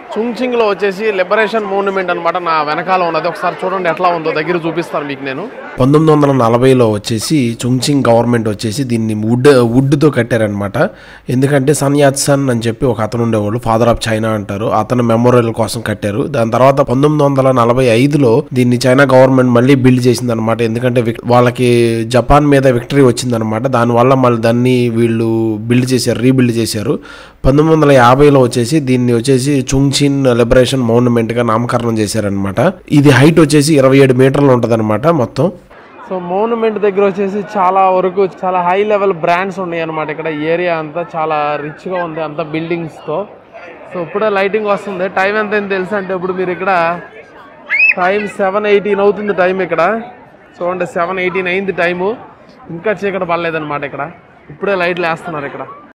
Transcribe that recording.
చుంగ్చింగ్లో వచ్చేసి liberation movement అనమాట నా వెనకాల ఉన్నది ఒకసారి చూడండి ఎట్లా ఉందో దగ్గర చూపిస్తాను మీకు నేను పంతొమ్మిది వందల నలభైలో వచ్చేసి చుంగ్చింగ్ గవర్నమెంట్ వచ్చేసి దీన్ని వుడ్ వుడ్తో కట్టారనమాట ఎందుకంటే సన్ యాత్ సన్ అని చెప్పి ఒక అతను ఉండేవాళ్ళు ఫాదర్ ఆఫ్ చైనా అంటారు అతను మెమోరియల్ కోసం కట్టారు దాని తర్వాత పంతొమ్మిది వందల నలభై ఐదులో దీన్ని చైనా గవర్నమెంట్ మళ్ళీ బిల్డ్ చేసింది అనమాట ఎందుకంటే విక్- వాళ్ళకి జపాన్ మీద విక్టరీ వచ్చిందనమాట దానివల్ల మళ్ళీ దాన్ని వీళ్ళు బిల్డ్ చేశారు రీబిల్డ్ చేశారు పంతొమ్మిది వందల యాభైలో వచ్చేసి దీన్ని వచ్చేసి చుంగ్చిన్ లిబరేషన్ మౌన్మెంట్గా నామకరణం చేశారనమాట ఇది హైట్ వచ్చేసి ఇరవై ఏడు మీటర్లు ఉంటుందన్నమాట మొత్తం సో మోనుమెంట్ దగ్గర వచ్చేసి చాలా వరకు చాలా హై లెవెల్ బ్రాండ్స్ ఉన్నాయి అనమాట ఇక్కడ ఏరియా అంతా చాలా రిచ్గా ఉంది అంతా బిల్డింగ్స్తో సో ఇప్పుడే లైటింగ్ వస్తుంది టైం ఎంత అయింది తెలుసా అంటే ఇప్పుడు మీరు ఇక్కడ టైం సెవెన్ ఎయిటీన్ అవుతుంది టైం ఇక్కడ చూడండి సెవెన్ ఎయిటీన్ అయింది టైము ఇంకా చీకటి పడలేదన్నమాట ఇక్కడ ఇప్పుడే లైట్లు వేస్తున్నారు ఇక్కడ